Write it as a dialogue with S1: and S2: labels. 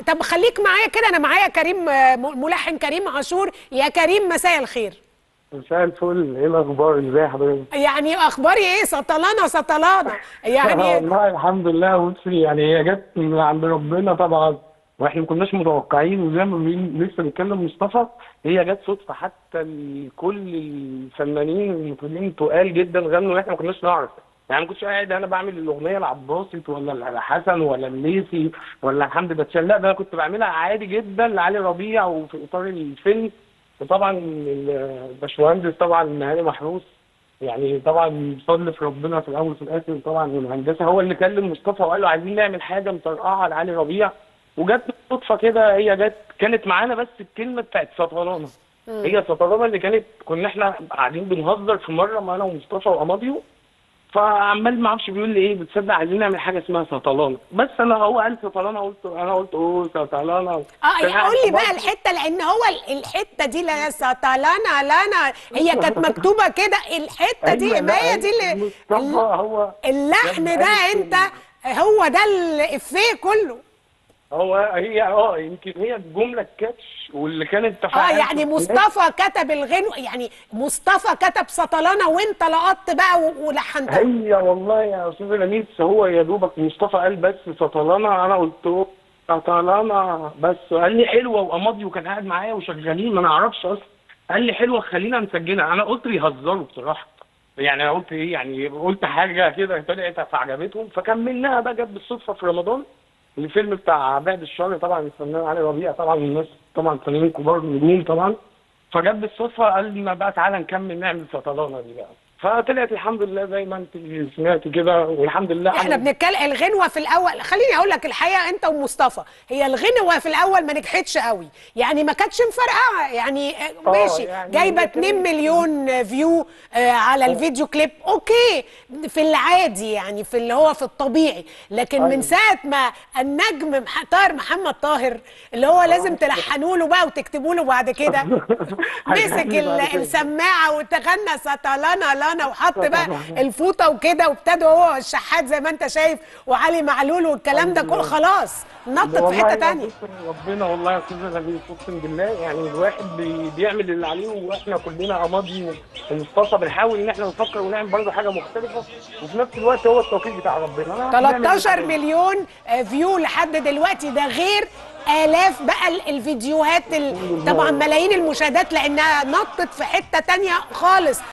S1: طب خليك معايا كده انا معايا كريم آه، م- ملحن كريم عاشور يا كريم مساء الخير
S2: مساء الفل ايه الاخبار ازاي حضرتك
S1: يعني اخباري ايه سطلانه سطلانه يعني
S2: والله الحمد لله بصي يعني هي جت من عند ربنا طبعا واحنا ما كناش متوقعين وزي ما بين- لسه بيتكلم مصطفى هي جت صدفه حتى ال- كل الفنانين المطربين تقال جدا غنوا واحنا ما كناش نعرف يعني ما كنتش قاعد انا بعمل الاغنيه لعباسط ولا لحسن ولا الليثي ولا حمد باتشال لا ده انا كنت بعملها عادي جدا لعلي ربيع وفي اطار الفيلم وطبعا الباشمهندس طبعا هاني محروس يعني طبعا بفضل في ربنا في الاول وفي الاخر طبعا والهندسه هو اللي كلم مصطفى وقال له عايزين نعمل حاجه مطرقعه لعلي ربيع وجت بالصدفه كده هي جت كانت معانا بس الكلمه بتاعت سطرانه هي سطرانه اللي كانت كنا احنا قاعدين بنهزر في مره ما انا ومصطفى واماديو فعمال ما اعرفش بيقول لي ايه بتصدق عايزين نعمل حاجه اسمها سطلانه بس انا هو قال سطلانه قلت انا قلت اوه سطلانه
S1: اه يعني قول لي بقى الحته لان هو ال- الحته دي لا سطلانه لانا هي كانت مكتوبه كده الحته دي ما هي دي اللي
S2: مصطفى هو
S1: اللحن
S2: لما
S1: ده
S2: قال
S1: انت هو ده الافيه كله
S2: هو هي اه يمكن هي الجمله الكاتش واللي كانت
S1: اه
S2: تفاعل
S1: يعني مصطفى كتب الغنوة يعني مصطفى كتب سطلانه وانت لقطت بقى و- ولحنتها
S2: هي والله يا استاذ لميس هو يا دوبك مصطفى قال بس سطلانه انا قلت له سطلانه بس قال لي حلوه واماضي وكان قاعد معايا وشغالين ما نعرفش اصلا قال لي حلوه خلينا نسجلها انا قلت بيهزروا بصراحه يعني انا قلت ايه يعني قلت حاجه كده طلعت فعجبتهم فكملناها بقى جت بالصدفه في رمضان الفيلم بتاع بعد الشر طبعا الفنان علي ربيع طبعا الناس طبعا فنانين كبار نجوم طبعا فجت بالصدفه قال لنا بقى تعالى نكمل نعمل سطلانه دي بقى فطلعت الحمد لله زي ما انت سمعت كده والحمد لله
S1: احنا
S2: عملت-
S1: بنتكلم الغنوه في الاول خليني اقول لك الحقيقه انت ومصطفى هي الغنوه في الاول ما نجحتش قوي يعني ما كانتش مفرقعه يعني آه،
S2: آه،
S1: ماشي
S2: يعني
S1: جايبه
S2: هي
S1: 2
S2: كانت-
S1: مليون فيو آه، على الفيديو كليب اوكي في العادي يعني في اللي هو في الطبيعي لكن من
S2: أيوة.
S1: ساعه ما النجم مح- طاهر محمد طاهر اللي هو لازم تلحنوا له بقى وتكتبوا له بعد كده مسك
S2: هيغني
S1: ال-
S2: بعد كده.
S1: السماعه وتغنى سطلانا لانا وحط بقى الفوطه وكده وابتدوا هو الشحات زي ما انت شايف وعلي معلول والكلام ده كله خلاص نطت في
S2: والله
S1: حته
S2: يا
S1: تانية
S2: أستاذ ربنا والله يا استاذ نبيل اقسم بالله يعني الواحد بي- بيعمل اللي عليه واحنا كلنا اماضي ومصطفى بنحاول ان احنا نفكر ونعمل برضه حاجه مختلفه وفي نفس الوقت هو التوفيق بتاع ربنا أنا بنعمل
S1: 13
S2: الحاجة.
S1: مليون آه، فيو لحد دلوقتي ده غير آلاف بقى ال- الفيديوهات ال- طبعا ملايين المشاهدات لأنها نطت في حتة تانية خالص